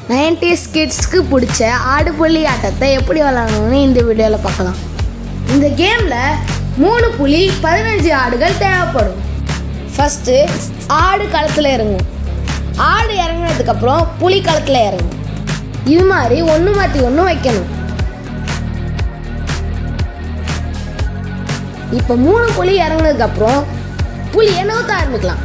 nineties கிட்ஸ்க்கு பிடிச்ச ஆடு புலி ஆட்டத்தை எப்படி விளாடணும்னு இந்த வீடியோவில் பார்க்கலாம் இந்த கேமில் மூணு புலி பதினஞ்சு ஆடுகள் தேவைப்படும் ஃபஸ்ட்டு ஆடு களத்தில் இறங்கும் ஆடு இறங்குனதுக்கப்புறம் புலி களத்தில் இறங்கும் இது மாதிரி ஒன்று மாற்றி ஒன்று வைக்கணும் இப்போ மூணு புலி இறங்குனதுக்கப்புறம் புலியை நவுத்த ஆரம்பிக்கலாம்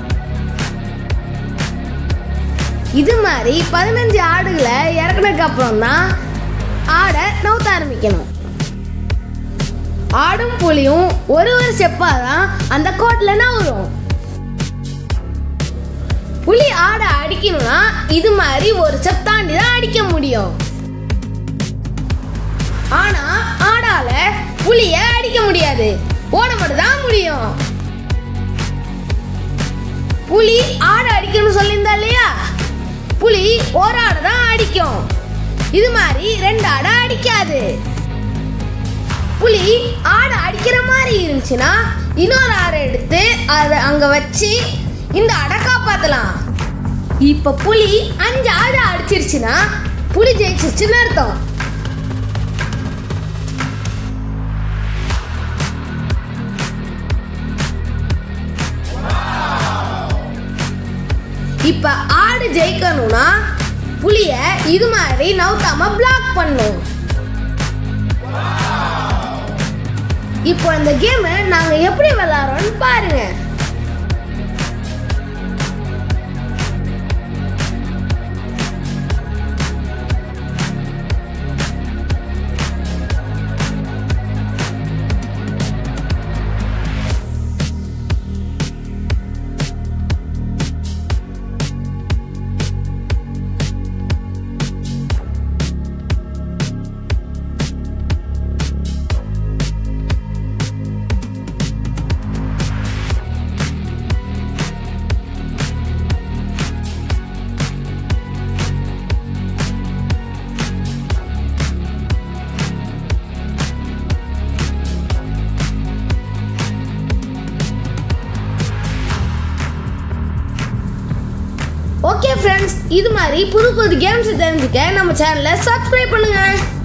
இது மாதிரி பதினஞ்சு ஆடுகளை இறக்குனதுக்கு அப்புறம் தான் ஆடை நவுத்த ஆரம்பிக்கணும் ஆடும் புலியும் ஒரு ஒரு ஸ்டெப்பாக தான் அந்த கோட்டில் நவரும் புலி ஆடை அடிக்கணும்னா இது மாதிரி ஒரு ஸ்டெப் தாண்டி தான் அடிக்க முடியும் ஆனா ஆடால புலிய அடிக்க முடியாது ஓட மட்டும் தான் முடியும் புலி ஆடை அடிக்கணும்னு சொல்லியிருந்தா இல்லையா புலி ஒரு ஆடை தான் அடிக்கும் இது மாதிரி ரெண்டு ஆடை அடிக்காது புலி ஆடை அடிக்கிற மாதிரி இருந்துச்சுன்னா இன்னொரு ஆடை எடுத்து அதை அங்க வச்சு இந்த ஆடை காப்பாத்தலாம் இப்ப புலி அஞ்சு ஆடை அடிச்சிருச்சுன்னா புலி ஜெயிச்சிருச்சுன்னு அர்த்தம் இப்ப ஆடு ஜெயிக்கணும்னா புலிய இது மாதிரி நவுத்தாம பிளாக் பண்ணும் இப்போ இந்த கேமை நாங்க எப்படி விளையாடுறோம்னு பாருங்க ஓகே ஃப்ரெண்ட்ஸ் இது மாதிரி புது புது கேம்ஸ் தெரிஞ்சுக்க நம்ம சேனலை சப்ஸ்கிரைப் பண்ணுங்க